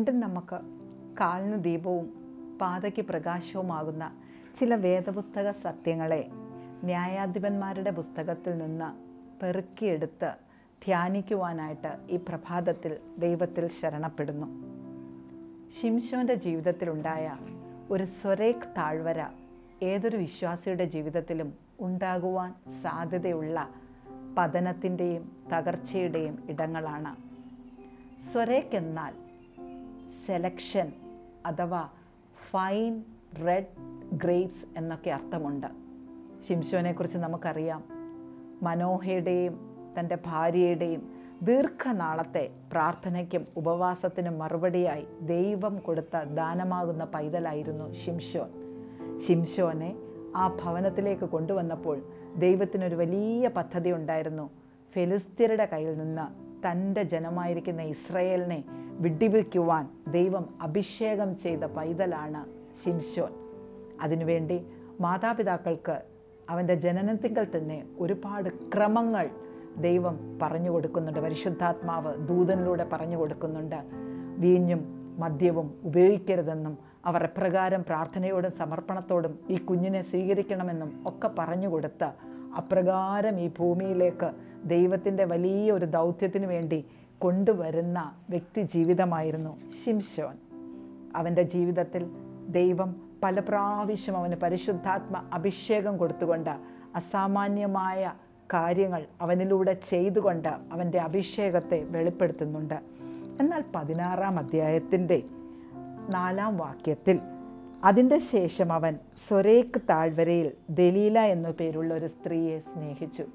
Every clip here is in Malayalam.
വീണ്ടും നമുക്ക് കാലിന് ദീപവും പാതയ്ക്ക് പ്രകാശവുമാകുന്ന ചില വേദപുസ്തക സത്യങ്ങളെ ന്യായാധിപന്മാരുടെ പുസ്തകത്തിൽ നിന്ന് പെറുക്കിയെടുത്ത് ധ്യാനിക്കുവാനായിട്ട് ഈ പ്രഭാതത്തിൽ ദൈവത്തിൽ ശരണപ്പെടുന്നു ഷിംഷോൻ്റെ ജീവിതത്തിലുണ്ടായ ഒരു സ്വരേഖ് താഴ്വര ഏതൊരു വിശ്വാസിയുടെ ജീവിതത്തിലും ഉണ്ടാകുവാൻ സാധ്യതയുള്ള പതനത്തിൻ്റെയും തകർച്ചയുടെയും ഇടങ്ങളാണ് സ്വരേഖ് എന്നാൽ സെലക്ഷൻ അഥവാ ഫൈൻ റെഡ് ഗ്രേപ്സ് എന്നൊക്കെ അർത്ഥമുണ്ട് ശിംശോനെക്കുറിച്ച് നമുക്കറിയാം മനോഹയുടെയും തൻ്റെ ഭാര്യയുടെയും ദീർഘനാളത്തെ പ്രാർത്ഥനയ്ക്കും ഉപവാസത്തിനും മറുപടിയായി ദൈവം കൊടുത്ത ദാനമാകുന്ന പൈതലായിരുന്നു ഷിംഷോൻ ഷിംഷോനെ ആ ഭവനത്തിലേക്ക് കൊണ്ടുവന്നപ്പോൾ ദൈവത്തിനൊരു വലിയ പദ്ധതി ഉണ്ടായിരുന്നു ഫെലിസ്തീനയുടെ കയ്യിൽ നിന്ന് തൻ്റെ ജനമായിരിക്കുന്ന ഇസ്രയേലിനെ വിടിവെക്കുവാൻ ദൈവം അഭിഷേകം ചെയ്ത പൈതലാണ് ഷിംഷോൻ അതിനുവേണ്ടി മാതാപിതാക്കൾക്ക് അവൻ്റെ ജനനത്തിങ്കൽ തന്നെ ഒരുപാട് ക്രമങ്ങൾ ദൈവം പറഞ്ഞു കൊടുക്കുന്നുണ്ട് പരിശുദ്ധാത്മാവ് ദൂതനിലൂടെ പറഞ്ഞു കൊടുക്കുന്നുണ്ട് വീഞ്ഞും മദ്യവും ഉപയോഗിക്കരുതെന്നും അവർ എപ്രകാരം പ്രാർത്ഥനയോടും സമർപ്പണത്തോടും ഈ കുഞ്ഞിനെ സ്വീകരിക്കണമെന്നും ഒക്കെ പറഞ്ഞു കൊടുത്ത് അപ്രകാരം ഈ ഭൂമിയിലേക്ക് ദൈവത്തിൻ്റെ വലിയ ഒരു ദൗത്യത്തിന് വേണ്ടി കൊണ്ടുവരുന്ന വ്യക്തി ജീവിതമായിരുന്നു ഷിംഷോൻ അവൻ്റെ ജീവിതത്തിൽ ദൈവം പല പ്രാവശ്യം അവന് പരിശുദ്ധാത്മ അഭിഷേകം കൊടുത്തുകൊണ്ട് അസാമാന്യമായ കാര്യങ്ങൾ അവനിലൂടെ ചെയ്തുകൊണ്ട് അവൻ്റെ അഭിഷേകത്തെ വെളിപ്പെടുത്തുന്നുണ്ട് എന്നാൽ പതിനാറാം അധ്യായത്തിൻ്റെ നാലാം വാക്യത്തിൽ അതിൻ്റെ ശേഷം അവൻ സൊരേക്ക് താഴ്വരയിൽ ദലീല എന്നു പേരുള്ള ഒരു സ്ത്രീയെ സ്നേഹിച്ചു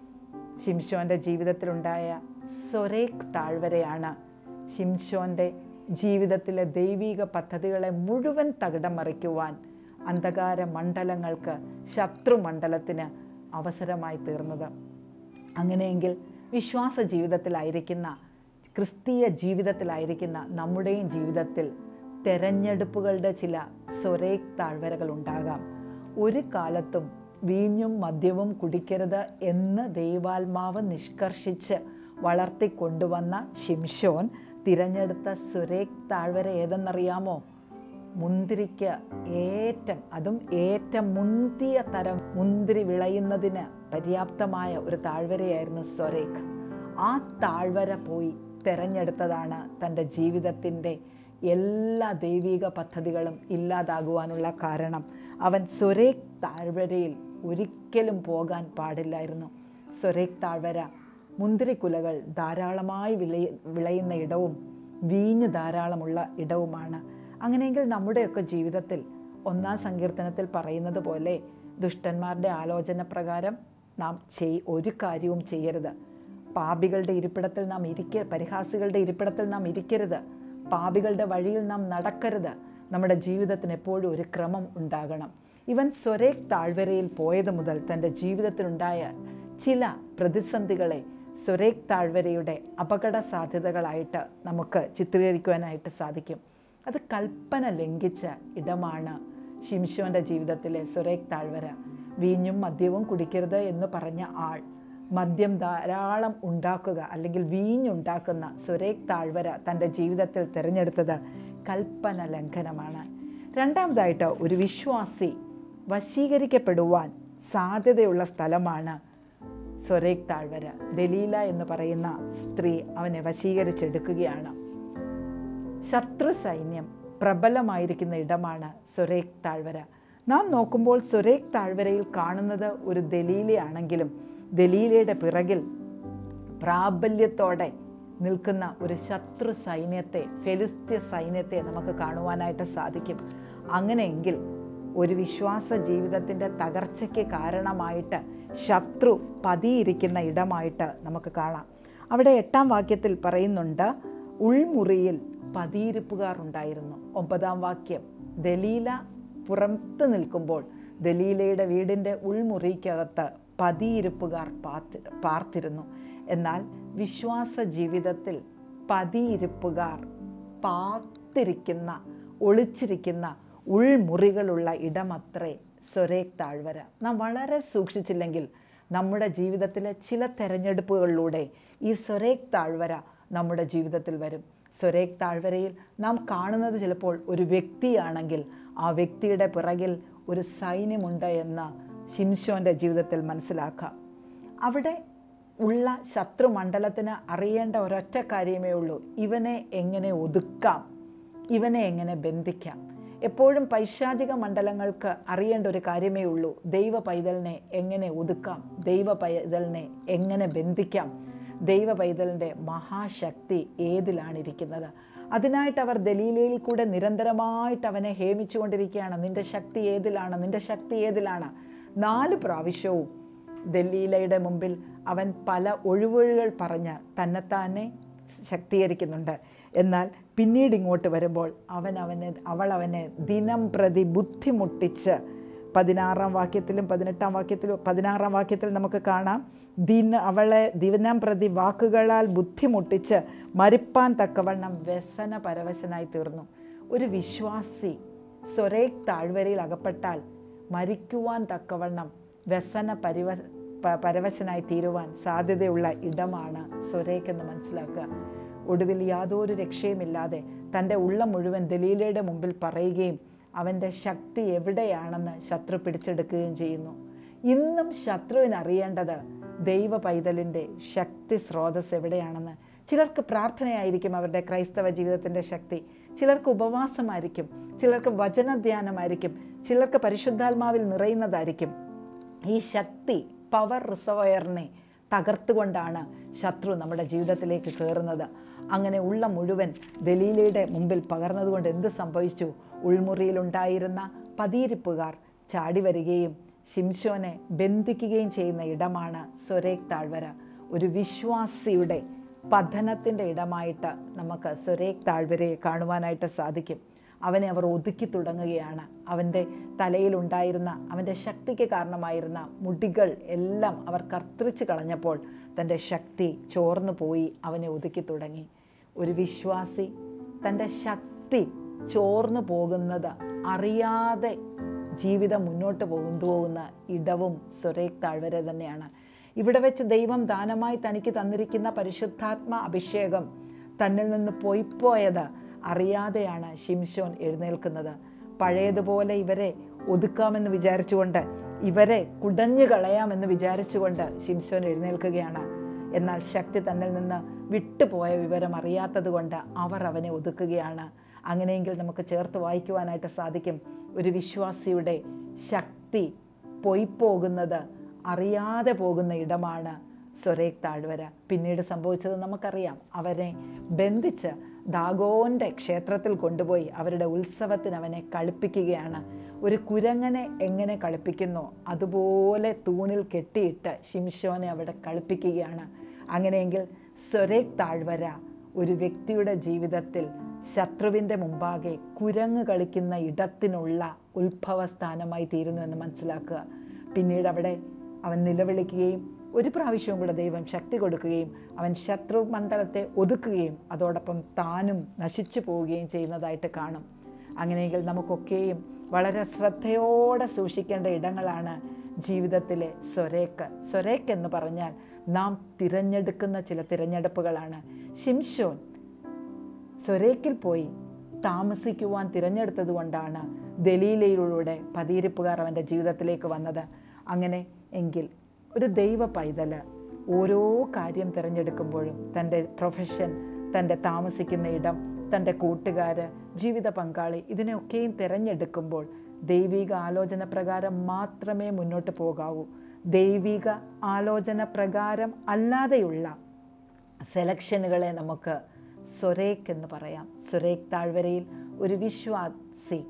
ഷിംഷോൻ്റെ ജീവിതത്തിലുണ്ടായ സൊരേക്ക് താഴ്വരയാണ് ഷിംഷോൻ്റെ ജീവിതത്തിലെ ദൈവിക പദ്ധതികളെ മുഴുവൻ തകിടം മറിക്കുവാൻ അന്ധകാര മണ്ഡലങ്ങൾക്ക് ശത്രുമണ്ഡലത്തിന് അവസരമായി തീർന്നത് അങ്ങനെയെങ്കിൽ വിശ്വാസ ജീവിതത്തിലായിരിക്കുന്ന ക്രിസ്തീയ ജീവിതത്തിലായിരിക്കുന്ന നമ്മുടെയും ജീവിതത്തിൽ തെരഞ്ഞെടുപ്പുകളുടെ ചില സ്വരേക് താഴ്വരകൾ ഉണ്ടാകാം ഒരു കാലത്തും വീഞ്ഞും മദ്യവും കുടിക്കരുത് എന്ന് ദൈവാത്മാവ് നിഷ്കർഷിച്ച് വളർത്തിക്കൊണ്ടുവന്ന ഷിംഷോൻ തിരഞ്ഞെടുത്ത സുരേഖ് താഴ്വര ഏതെന്നറിയാമോ മുന്തിരിക്ക് ഏറ്റം അതും ഏറ്റം മുന്തിയ തരം മുന്തിരി വിളയുന്നതിന് പര്യാപ്തമായ ഒരു താഴ്വരയായിരുന്നു സ്വരേഖ് ആ താഴ്വര പോയി തെരഞ്ഞെടുത്തതാണ് തൻ്റെ ജീവിതത്തിൻ്റെ എല്ലാ ദൈവിക പദ്ധതികളും ഇല്ലാതാകുവാനുള്ള കാരണം അവൻ സുരേഖ് താഴ്വരയിൽ ഒരിക്കലും പോകാൻ പാടില്ലായിരുന്നു സുരേഖ് താഴ്വര മുന്തിരിക്കുലകൾ ധാരാളമായി വിളയ വിളയുന്ന ഇടവും വീഞ്ഞ് ധാരാളമുള്ള ഇടവുമാണ് അങ്ങനെയെങ്കിൽ നമ്മുടെയൊക്കെ ജീവിതത്തിൽ ഒന്നാം സങ്കീർത്തനത്തിൽ പറയുന്നത് പോലെ ദുഷ്ടന്മാരുടെ ആലോചന പ്രകാരം നാം ചെയ് ഒരു കാര്യവും ചെയ്യരുത് പാപികളുടെ ഇരിപ്പിടത്തിൽ നാം ഇരിക്ക പരിഹാസികളുടെ ഇരിപ്പിടത്തിൽ നാം ഇരിക്കരുത് പാപികളുടെ വഴിയിൽ നാം നടക്കരുത് നമ്മുടെ ജീവിതത്തിന് എപ്പോഴും ഒരു ക്രമം ഉണ്ടാകണം ഇവൻ സ്വരേഖ് താഴ്വരയിൽ പോയത് മുതൽ തൻ്റെ ജീവിതത്തിലുണ്ടായ ചില പ്രതിസന്ധികളെ സ്വരേഖ് താഴ്വരയുടെ അപകട സാധ്യതകളായിട്ട് നമുക്ക് ചിത്രീകരിക്കുവാനായിട്ട് സാധിക്കും അത് കൽപ്പന ലംഘിച്ച ഇടമാണ് ഷിംഷോൻ്റെ ജീവിതത്തിലെ സ്വരേഖ് താഴ്വര വീഞ്ഞും മദ്യവും കുടിക്കരുത് എന്ന് പറഞ്ഞ ആൾ മദ്യം ധാരാളം ഉണ്ടാക്കുക അല്ലെങ്കിൽ വീഞ്ഞുണ്ടാക്കുന്ന സുരേഖ് താഴ്വര തൻ്റെ ജീവിതത്തിൽ തിരഞ്ഞെടുത്തത് കൽപ്പന ലംഘനമാണ് രണ്ടാമതായിട്ട് ഒരു വിശ്വാസി വശീകരിക്കപ്പെടുവാൻ സാധ്യതയുള്ള സ്ഥലമാണ് സ്വരേഖ് താഴ്വര ദലീല എന്ന് പറയുന്ന സ്ത്രീ അവനെ വശീകരിച്ചെടുക്കുകയാണ് ശത്രു സൈന്യം പ്രബലമായിരിക്കുന്ന ഇടമാണ് സുരേഖ് താഴ്വര നാം നോക്കുമ്പോൾ സുരേഖ് താഴ്വരയിൽ കാണുന്നത് ഒരു ദലീലയാണെങ്കിലും ദലീലയുടെ പിറകിൽ പ്രാബല്യത്തോടെ നിൽക്കുന്ന ഒരു ശത്രു സൈന്യത്തെ ഫെലിസ്ത്യ സൈന്യത്തെ നമുക്ക് കാണുവാനായിട്ട് സാധിക്കും അങ്ങനെയെങ്കിൽ ഒരു വിശ്വാസ ജീവിതത്തിൻ്റെ തകർച്ചയ്ക്ക് കാരണമായിട്ട് ശത്രു പതിയിരിക്കുന്ന ഇടമായിട്ട് നമുക്ക് കാണാം അവിടെ എട്ടാം വാക്യത്തിൽ പറയുന്നുണ്ട് ഉൾമുറിയിൽ പതിയിരിപ്പുകാർ ഉണ്ടായിരുന്നു ഒമ്പതാം വാക്യം ദലീല പുറത്ത് നിൽക്കുമ്പോൾ ദലീലയുടെ വീടിൻ്റെ ഉൾമുറിക്കകത്ത് പതിയിരിപ്പുകാർ പാർത്തി പാർത്തിരുന്നു എന്നാൽ വിശ്വാസ ജീവിതത്തിൽ പതിയിരിപ്പുകാർ പാത്തിരിക്കുന്ന ഒളിച്ചിരിക്കുന്ന ഉൾമുറികളുള്ള ഇടമത്രേ സ്വരേഖ് താഴ്വര നാം വളരെ സൂക്ഷിച്ചില്ലെങ്കിൽ നമ്മുടെ ജീവിതത്തിലെ ചില തെരഞ്ഞെടുപ്പുകളിലൂടെ ഈ സ്വരേഖ് താഴ്വര നമ്മുടെ ജീവിതത്തിൽ വരും സ്വരേക് താഴ്വരയിൽ നാം കാണുന്നത് ചിലപ്പോൾ ഒരു വ്യക്തിയാണെങ്കിൽ ആ വ്യക്തിയുടെ പിറകിൽ ഒരു സൈന്യമുണ്ട് എന്ന് ശിംശോൻ്റെ ജീവിതത്തിൽ മനസ്സിലാക്കാം അവിടെ ഉള്ള ശത്രുമണ്ഡലത്തിന് അറിയേണ്ട ഒരൊറ്റ കാര്യമേ ഉള്ളൂ ഇവനെ എങ്ങനെ ഒതുക്കാം ഇവനെ എങ്ങനെ ബന്ധിക്കാം എപ്പോഴും പൈശാചിക മണ്ഡലങ്ങൾക്ക് അറിയേണ്ട ഒരു കാര്യമേ ഉള്ളൂ ദൈവ പൈതലിനെ എങ്ങനെ ഒതുക്കാം ദൈവ പൈതലിനെ എങ്ങനെ ബന്ധിക്കാം ദൈവ പൈതലിൻ്റെ മഹാശക്തി ഏതിലാണിരിക്കുന്നത് അതിനായിട്ട് അവർ ദലീലയിൽ കൂടെ നിരന്തരമായിട്ട് അവനെ ഹേമിച്ചുകൊണ്ടിരിക്കുകയാണ് നിന്റെ ശക്തി ഏതിലാണ് നിന്റെ ശക്തി ഏതിലാണ് നാല് പ്രാവശ്യവും ദലീലയുടെ മുമ്പിൽ അവൻ പല ഒഴിവൊഴികൾ പറഞ്ഞ് തന്നെത്താനെ ശക്തീകരിക്കുന്നുണ്ട് എന്നാൽ പിന്നീട് ഇങ്ങോട്ട് വരുമ്പോൾ അവൻ അവനെ അവൾ അവനെ ദിനം പ്രതി ബുദ്ധിമുട്ടിച്ച് പതിനാറാം വാക്യത്തിലും പതിനെട്ടാം വാക്യത്തിലും പതിനാറാം വാക്യത്തിൽ നമുക്ക് കാണാം ദിന അവളെ ദിനം പ്രതി വാക്കുകളാൽ ബുദ്ധിമുട്ടിച്ച് മരിപ്പാൻ തക്കവണ്ണം വ്യസന പരവശനായി തീർന്നു ഒരു വിശ്വാസി സ്വരേക് താഴ്വരയിൽ അകപ്പെട്ടാൽ മരിക്കുവാൻ തക്കവണ്ണം വ്യസന പരിവ പ- പരവശനായി തീരുവാൻ സാധ്യതയുള്ള ഇടമാണ് സ്വരേക്ക് എന്ന് മനസ്സിലാക്കുക ഒടുവിൽ യാതൊരു രക്ഷയുമില്ലാതെ തൻ്റെ ഉള്ളം മുഴുവൻ ദലീലയുടെ മുമ്പിൽ പറയുകയും അവൻ്റെ ശക്തി എവിടെയാണെന്ന് ശത്രു പിടിച്ചെടുക്കുകയും ചെയ്യുന്നു ഇന്നും ശത്രുവിന് അറിയേണ്ടത് ദൈവ പൈതലിൻ്റെ ശക്തി സ്രോതസ് എവിടെയാണെന്ന് ചിലർക്ക് പ്രാർത്ഥനയായിരിക്കും അവരുടെ ക്രൈസ്തവ ജീവിതത്തിൻ്റെ ശക്തി ചിലർക്ക് ഉപവാസമായിരിക്കും ചിലർക്ക് വചനധ്യാനമായിരിക്കും ചിലർക്ക് പരിശുദ്ധാത്മാവിൽ നിറയുന്നതായിരിക്കും ഈ ശക്തി പവർ റിസർവയറിനെ തകർത്തുകൊണ്ടാണ് ശത്രു നമ്മുടെ ജീവിതത്തിലേക്ക് കയറുന്നത് അങ്ങനെ ഉള്ള മുഴുവൻ ദലീലയുടെ മുമ്പിൽ പകർന്നതുകൊണ്ട് എന്ത് സംഭവിച്ചു ഉൾമുറിയിലുണ്ടായിരുന്ന പതിയിരിപ്പുകാർ ചാടി വരികയും ശിംശോനെ ബന്ധിക്കുകയും ചെയ്യുന്ന ഇടമാണ് സ്വരേക് താഴ്വര ഒരു വിശ്വാസിയുടെ പതനത്തിൻ്റെ ഇടമായിട്ട് നമുക്ക് സ്വരേക് താഴ്വരയെ കാണുവാനായിട്ട് സാധിക്കും അവനെ അവർ ഒതുക്കി തുടങ്ങുകയാണ് അവൻ്റെ തലയിലുണ്ടായിരുന്ന അവൻ്റെ ശക്തിക്ക് കാരണമായിരുന്ന മുടികൾ എല്ലാം അവർ കർത്തിരിച്ച് കളഞ്ഞപ്പോൾ തൻ്റെ ശക്തി ചോർന്നു പോയി അവനെ ഒതുക്കി തുടങ്ങി ഒരു വിശ്വാസി തൻ്റെ ശക്തി ചോർന്നു പോകുന്നത് അറിയാതെ ജീവിതം മുന്നോട്ട് കൊണ്ടുപോകുന്ന ഇടവും സ്വരേക് താഴ്വര തന്നെയാണ് ഇവിടെ വെച്ച് ദൈവം ദാനമായി തനിക്ക് തന്നിരിക്കുന്ന പരിശുദ്ധാത്മ അഭിഷേകം തന്നിൽ നിന്ന് പോയിപ്പോയത് അറിയാതെയാണ് ഷിംഷോൻ എഴുന്നേൽക്കുന്നത് പഴയതുപോലെ ഇവരെ ഒതുക്കാമെന്ന് വിചാരിച്ചുകൊണ്ട് ഇവരെ കുടഞ്ഞു കളയാമെന്ന് വിചാരിച്ചുകൊണ്ട് ഷിംഷോൻ എഴുന്നേൽക്കുകയാണ് എന്നാൽ ശക്തി തന്നിൽ നിന്ന് വിട്ടുപോയ വിവരം അറിയാത്തത് കൊണ്ട് അവർ അവനെ ഒതുക്കുകയാണ് അങ്ങനെയെങ്കിൽ നമുക്ക് ചേർത്ത് വായിക്കുവാനായിട്ട് സാധിക്കും ഒരു വിശ്വാസിയുടെ ശക്തി പൊയ്പോകുന്നത് അറിയാതെ പോകുന്ന ഇടമാണ് സ്വരേക് താഴ്വര പിന്നീട് സംഭവിച്ചത് നമുക്കറിയാം അവരെ ബന്ധിച്ച് ദാഗോന്റെ ക്ഷേത്രത്തിൽ കൊണ്ടുപോയി അവരുടെ ഉത്സവത്തിന് അവനെ കളിപ്പിക്കുകയാണ് ഒരു കുരങ്ങനെ എങ്ങനെ കളിപ്പിക്കുന്നോ അതുപോലെ തൂണിൽ കെട്ടിയിട്ട് ശിംഷോനെ അവിടെ കളിപ്പിക്കുകയാണ് അങ്ങനെയെങ്കിൽ സ്വരേക് താഴ്വര ഒരു വ്യക്തിയുടെ ജീവിതത്തിൽ ശത്രുവിൻ്റെ മുമ്പാകെ കുരങ്ങ് കളിക്കുന്ന ഇടത്തിനുള്ള ഉത്ഭവസ്ഥാനമായി തീരുന്നു എന്ന് മനസ്സിലാക്കുക പിന്നീട് അവിടെ അവൻ നിലവിളിക്കുകയും ഒരു പ്രാവശ്യവും കൂടെ ദൈവം ശക്തി കൊടുക്കുകയും അവൻ ശത്രു മണ്ഡലത്തെ ഒതുക്കുകയും അതോടൊപ്പം താനും നശിച്ചു പോവുകയും ചെയ്യുന്നതായിട്ട് കാണും അങ്ങനെയെങ്കിൽ നമുക്കൊക്കെയും വളരെ ശ്രദ്ധയോടെ സൂക്ഷിക്കേണ്ട ഇടങ്ങളാണ് ജീവിതത്തിലെ സ്വരേക്ക് സ്വരേക്ക് എന്ന് പറഞ്ഞാൽ നാം തിരഞ്ഞെടുക്കുന്ന ചില തിരഞ്ഞെടുപ്പുകളാണ് ഷിംഷോൻ സ്വരേക്കിൽ പോയി താമസിക്കുവാൻ തിരഞ്ഞെടുത്തത് കൊണ്ടാണ് ദലീലയിലൂടെ പതിയിരിപ്പുകാർ അവൻ്റെ ജീവിതത്തിലേക്ക് വന്നത് അങ്ങനെ എങ്കിൽ ഒരു ദൈവ പൈതൽ ഓരോ കാര്യം തിരഞ്ഞെടുക്കുമ്പോഴും തൻ്റെ പ്രൊഫഷൻ തൻ്റെ താമസിക്കുന്ന ഇടം തൻ്റെ കൂട്ടുകാർ ജീവിത പങ്കാളി ഇതിനെയൊക്കെയും തിരഞ്ഞെടുക്കുമ്പോൾ ദൈവിക ആലോചന പ്രകാരം മാത്രമേ മുന്നോട്ട് പോകാവൂ ദൈവിക ആലോചന പ്രകാരം അല്ലാതെയുള്ള സെലക്ഷനുകളെ നമുക്ക് സ്വരേക്ക് എന്ന് പറയാം സ്വരേക്ക് താഴ്വരയിൽ ഒരു വിശ്വാസി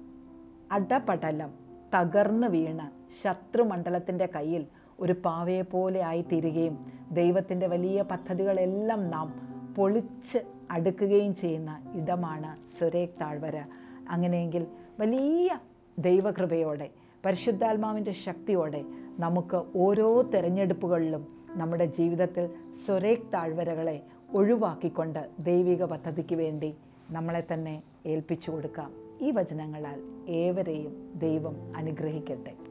അടപടലം തകർന്നു വീണ് ശത്രുമണ്ഡലത്തിൻ്റെ കയ്യിൽ ഒരു പാവയെ പോലെ ആയിത്തീരുകയും ദൈവത്തിൻ്റെ വലിയ പദ്ധതികളെല്ലാം നാം പൊളിച്ച് അടുക്കുകയും ചെയ്യുന്ന ഇടമാണ് സ്വരേക് താഴ്വര അങ്ങനെയെങ്കിൽ വലിയ ദൈവകൃപയോടെ പരിശുദ്ധാത്മാവിൻ്റെ ശക്തിയോടെ നമുക്ക് ഓരോ തിരഞ്ഞെടുപ്പുകളിലും നമ്മുടെ ജീവിതത്തിൽ സ്വരേക് താഴ്വരകളെ ഒഴിവാക്കിക്കൊണ്ട് ദൈവിക പദ്ധതിക്ക് വേണ്ടി നമ്മളെ തന്നെ ഏൽപ്പിച്ചു കൊടുക്കാം ഈ വചനങ്ങളാൽ ഏവരെയും ദൈവം അനുഗ്രഹിക്കട്ടെ